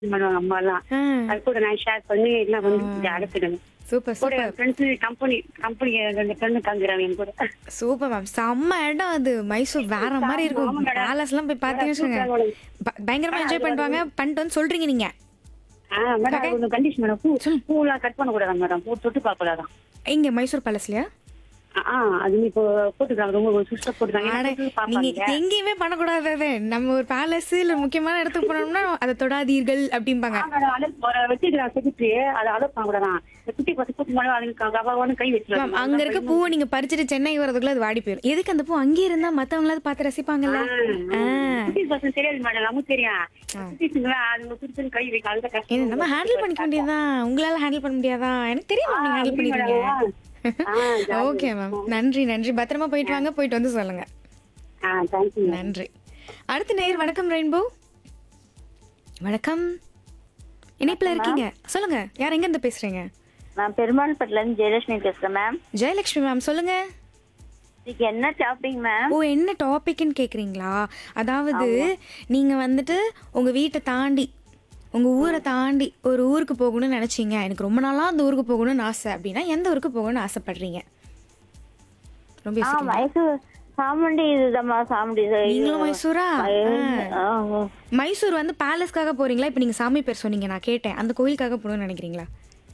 பண்ணுவாங்க அம்மா எல்லாம் ஆ, அது கூட நான் ஷேர் பண்ணி எல்லாம் வந்து அடைச்சிடுவேன் சூப்பர் கூட சூப்பர் ஃப்ரெண்ட்ஸ் கம்பெனி கம்பெனி ரெண்டு ஃப்ரெண்டு தங்குறாங்க என் கூட சூப்பர் மேம் செம்ம இடம் அது மைசூர் வேற மாதிரி இருக்கும் ஆமா மேடம். பேலஸ் எல்லாம் போய் பார்த்தீங்கன்னு வச்சுக்கோங்க ப- பயங்கரமா என்ஜாய் பண்ணுவாங்க பண்ணிட்டு வந்து சொல்றீங்க நீங்க ஆ மேடம் அது ஒரு கண்டிஷன் மேடம் பூ பூலாம் கட் பண்ண கூடாது மேடம் பூ தொட்டு பார்க்க கூடாதான் இங்க மைசூர் பேலஸ்லயா ஆ அது இப்போ போட்டுருக்காங்க ரொம்ப சுஷ்டா போட்டுருக்காங்க அட, எனக்கு தொட்டு நீங்க பார்ப்பாங்க எங்கேயுமே பண்ணக்கூடாது அது. நம்ம ஒரு பேலஸ் இல்ல முக்கியமான இடத்துக்கு போனோம்னா அதை தொடாதீர்கள் அப்படிம்பாங்க ஆ, மேடம், அலோ- ஒரு வச்சிருக்காங்க செக்யூரிட்டி அதை அலோ பண்ண கூடாதான் இந்த குட்டி பசு குட்டி மேடம் அதுக்கு கபாவான்னு கை மேம் வச்சிருக்காங்க அங்க இருக்க பூவை நீங்க பறிச்சுட்டு சென்னை வரதுக்குள்ள அது வாடி போயிடும் எதுக்கு அந்த பூ அங்கேயே இருந்தா மத்தவங்களாவது பார்த்து ரசிப்பாங்கல்ல ஆ. குட்டி பசங்க தெரியாது மேடம் நமக்கு தெரியும் குட்டிஸுங்களா அதுங்க குடிச்சுன்னு கை வைக்க அதுதான் கஷ்டம் என்ன நம்ம ஹேண்டில் பண்ணிக்க முடியாதான் உங்களால ஹேண்டில் பண்ண முடியாதா எனக்கு தெரியும் மேம் நீங்க ஹேண்டில் பண்ணிருக்கீங்க ஓகே மேம் நன்றி நன்றி பத்திரமா போயிட்டு வாங்க போயிட்டு வந்து சொல்லுங்க ஆ தேங்க்யூ நன்றி அடுத்த நேயர் வணக்கம் ரெயின்போ வணக்கம் இணைப்புல இருக்கீங்க சொல்லுங்க யார் எங்க இருந்து பேசுறீங்க நான் பெருமாள்பட்டில இருந்து ஜெயலட்சுமி பேசுறேன் மேம் ஜெயலட்சுமி மேம் சொல்லுங்க இன்னைக்கு என்ன டாபிக் மேம் ஓ என்ன டாபிக்னு கேக்குறீங்களா அதாவது நீங்க வந்துட்டு உங்க வீட்டை தாண்டி உங்க ஊரை தாண்டி ஒரு ஊருக்கு போகணும்னு நினைச்சீங்க எனக்கு ரொம்ப நாளா அந்த ஊருக்கு போகணும்னு ஆசை அப்படின்னா எந்த ஊருக்கு போகணும்னு ஆசைப்படுறீங்க ரொம்ப ஆ யோசிக்கிறீங்க. மைசூர் சாமுண்டி இதுதாம்மா சாமுண்டி இது. நீங்களும் மைசூரா ஆ, ஆ. மைசூர் வந்து பேலஸ்க்காக போறீங்களா இப்போ நீங்க சாமி பேர் சொன்னீங்க நான் கேட்டேன் அந்த கோயிலுக்காக போகணும்னு நினைக்கிறீங்களா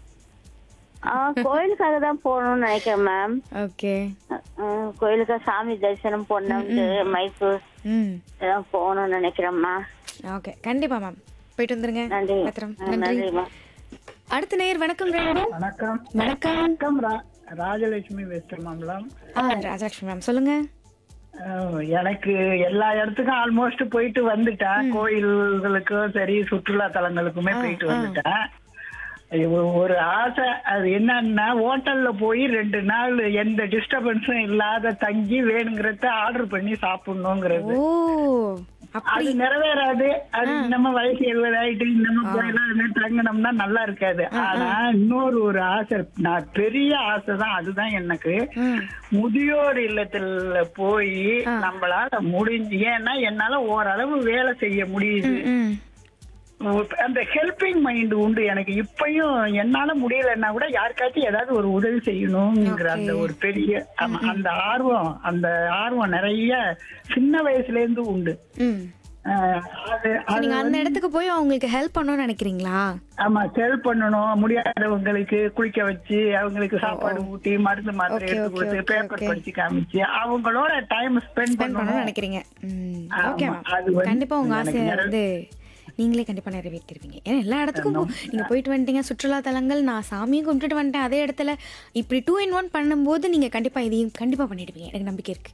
ஆ, கோயிலுக்காக தான் போகணும்னு நினைக்கிறேன் மேம் ஓகே கோயிலுக்காக சாமி தரிசனம் பண்ணு மைசூர் ம் இதெல்லாம் போகணும்னு நினைக்கிறேம்மா ஓகே கண்டிப்பா மேம் போயிட்டு வந்துருங்க நன்றி பத்திரம் ஆ, நன்றி நன்றிம்மா அடுத்த நேயர் வணக்கம் ரேணு வணக்கம் வணக்கம் வணக்கம் ரா- ராஜலட்சுமி வெஸ்ட் மாம்பலம் ஆ ராஜலட்சுமி மேம் சொல்லுங்க அஹ், எனக்கு எல்லா இடத்துக்கும் ஆல்மோஸ்ட் போயிட்டு வந்துட்டேன் கோயில்களுக்கும் சரி சுற்றுலா தலங்களுக்குமே போயிட்டு வந்துட்டேன் இது ஒரு ஆசை அது என்னன்னா ஹோட்டல்ல போய் ரெண்டு நாள் எந்த டிஸ்டர்பன்ஸும் இல்லாத தங்கி வேணுங்கிறத ஆர்டர் பண்ணி சாப்பிடணுங்கிறது ஓ அது அப்படி நிறைவேறாது அது நம்ம வயசு எழுபது ஆயிட்டு நம்ம போயெல்லாம் அது மாதிரி தங்கினோம்னா நல்லா இருக்காது ஆனா இன்னொரு ஒரு ஆசை நான் பெரிய ஆசை தான் அதுதான் எனக்கு ம். முதியோர் இல்லத்துல போய் நம்மளால முடிஞ்சு ஏன்னா என்னால ஓரளவு வேலை செய்ய முடியுது ம் அந்த ஹெல்பிங் மைண்ட் உண்டு எனக்கு இப்பயும் என்னால முடியலன்னா கூட யாருக்காச்சும் ஏதாவது ஒரு உதவி செய்யணுங்கிற அந்த ஒரு பெரிய ஆமா, அந்த ஆர்வம் அந்த ஆர்வம் நிறைய சின்ன வயசுல இருந்து உண்டு ம் அஹ் அது So, நீங்க அந்த இடத்துக்கு போய் அவங்களுக்கு ஹெல்ப் பண்ணணும்னு நினைக்கிறீங்களா ஆமா செல் பண்ணணும் முடியாதவங்களுக்கு குளிக்க வச்சு அவங்களுக்கு சாப்பாடு ஊட்டி மருந்து மாத்திரை Okay, எடுத்து okay, கொடுத்து okay, பேப்பர் okay. படிச்சு காமிச்சு அவங்களோட டைம் ஸ்பெண்ட் ஸ்பெண்ட் பண்ணணும்னு பண்ணணும் நினைக்கிறீங்க ம் ஆமா, ஓகே அது மேம் வந்து கண்டிப்பா உங்க எனக்கு ஆசையை நிறைய- வந்து நீங்களே கண்டிப்பா நிறைவேற்றிருவீங்க ஏன்னா எல்லா இடத்துக்கும் போ- நீங்க போயிட்டு வந்துட்டீங்க சுற்றுலா தலங்கள் நான் சாமியும் கும்பிட்டுட்டு வந்துட்டேன் அதே இடத்துல இப்படி டூ இன் ஒன் பண்ணும்போது நீங்க கண்டிப்பா இதையும் கண்டிப்பா பண்ணிடுவீங்க எனக்கு நம்பிக்கை இருக்கு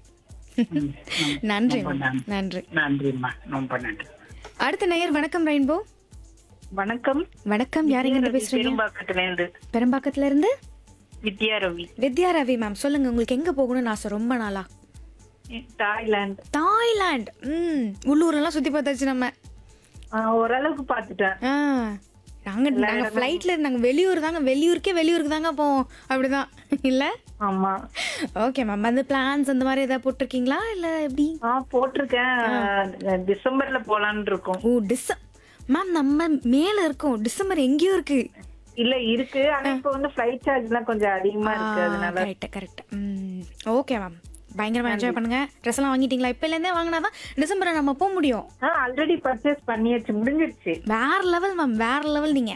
நன்றி ரொம்ப மேம் நன்றி. நன்றி நன்றிம்மா ரொம்ப நன்றி அடுத்த நேயர் வணக்கம் ரெயின்போ வணக்கம் வணக்கம் யார் எங்க இருந்து பேசுறீங்க பெரும்பாக்கத்துல இருந்து பெரும்பாக்கத்துல இருந்து வித்யா ரவி வித்யா ரவி மேம் சொல்லுங்க உங்களுக்கு எங்க போகணும்னு ஆசை ரொம்ப நாளா தாய்லாந்து தாய்லாந்து ம் உள்ளூரெல்லாம் சுத்தி பார்த்தாச்சு நம்ம ஆஹ் ஓரளவுக்கு பாத்துட்டேன் ஆ நாங்க நாங்க ஃப்ளைட்ல நாங்க வெளியூர் தாங்க வெளியூருக்கே வெளியூருக்கு தாங்க போவோம் அப்படிதான் இல்ல ஆமா ஓகே மேம் அந்த பிளான்ஸ் அந்த மாதிரி ஏதாவது போட்டிருக்கீங்களா இல்ல எப்படி ஆஹ் போட்டிருக்கேன் ஆஹ் டிசம்பர்ல போலான்னு இருக்கோம் ஓ டிச மேம் நம்ம மேல இருக்கோம் டிசம்பர் எங்கேயோ இருக்கு இல்ல இருக்கு ஆனா இப்ப வந்து ஃபிளைட் சார்ஜ் எல்லாம் கொஞ்சம் அதிகமா இருக்கு அதனால கரெக்ட் கரெக்ட் ம் ஓகே மேம் பயங்கரமா என்ஜாய் பண்ணுங்க ட்ரெஸ் எல்லாம் வாங்கிட்டீங்களா இப்பல இருந்தே வாங்கினாதான் டிசம்பரை நம்ம போக முடியும் ஆஹ் ஆல்ரெடி பர்ச்சேஸ் பண்ணியாச்சு முடிஞ்சிருச்சு வேற லெவல் மேம் வேற லெவல் நீங்க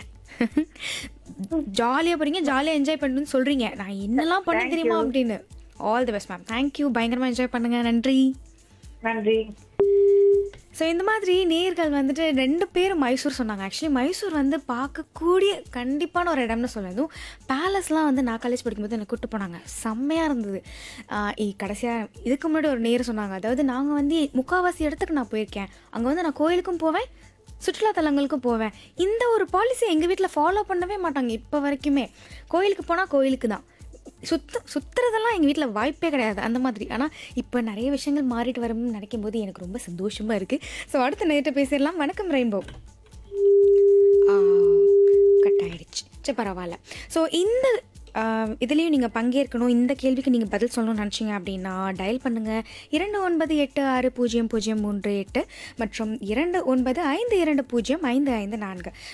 ஜாலியா போறீங்க ஜாலியா என்ஜாய் பண்ணுன்னு சொல்றீங்க நான் என்னெல்லாம் பண்ண தெரியுமா அப்படின்னு all the best ma'am thank you பயங்கரமா என்ஜாய் பண்ணுங்க நன்றி நன்றி ஸோ இந்த மாதிரி நேர்கள் வந்துட்டு ரெண்டு பேரும் மைசூர் சொன்னாங்க ஆக்சுவலி மைசூர் வந்து பார்க்கக்கூடிய கண்டிப்பான ஒரு இடம்னு சொல்லதும் பேலஸ்லாம் வந்து நான் காலேஜ் படிக்கும்போது என்னை கூப்பிட்டு போனாங்க செம்மையாக இருந்தது கடைசியாக இதுக்கு முன்னாடி ஒரு நேர் சொன்னாங்க அதாவது நாங்கள் வந்து முக்கால்வாசி இடத்துக்கு நான் போயிருக்கேன் அங்கே வந்து நான் கோயிலுக்கும் போவேன் சுற்றுலா தலங்களுக்கும் போவேன் இந்த ஒரு பாலிசி எங்கள் வீட்டில் ஃபாலோ பண்ணவே மாட்டாங்க இப்போ வரைக்குமே கோயிலுக்கு போனால் கோயிலுக்கு தான் சுத்த சுத்துறதெல்லாம் எங்கள் வீட்டில் வாய்ப்பே கிடையாது அந்த மாதிரி ஆனால் இப்போ நிறைய விஷயங்கள் மாறிட்டு வரும்னு நினைக்கும் போது எனக்கு ரொம்ப சந்தோஷமாக இருக்குது ஸோ அடுத்த நேரத்தை பேசிடலாம் வணக்கம் ரெயின்போ கட் ஆயிடுச்சு சரி பரவாயில்ல ஸோ இந்த ஆஹ், இதுலேயும் நீங்கள் பங்கேற்கணும் இந்த கேள்விக்கு நீங்கள் பதில் சொல்லணும்னு நினச்சிங்க அப்படின்னா டயல் பண்ணுங்கள் இரண்டு ஒன்பது எட்டு ஆறு பூஜ்ஜியம் பூஜ்ஜியம் மூன்று எட்டு மற்றும் இரண்டு ஒன்பது ஐந்து இரண்டு பூஜ்ஜியம் ஐந்து ஐந்து நான்கு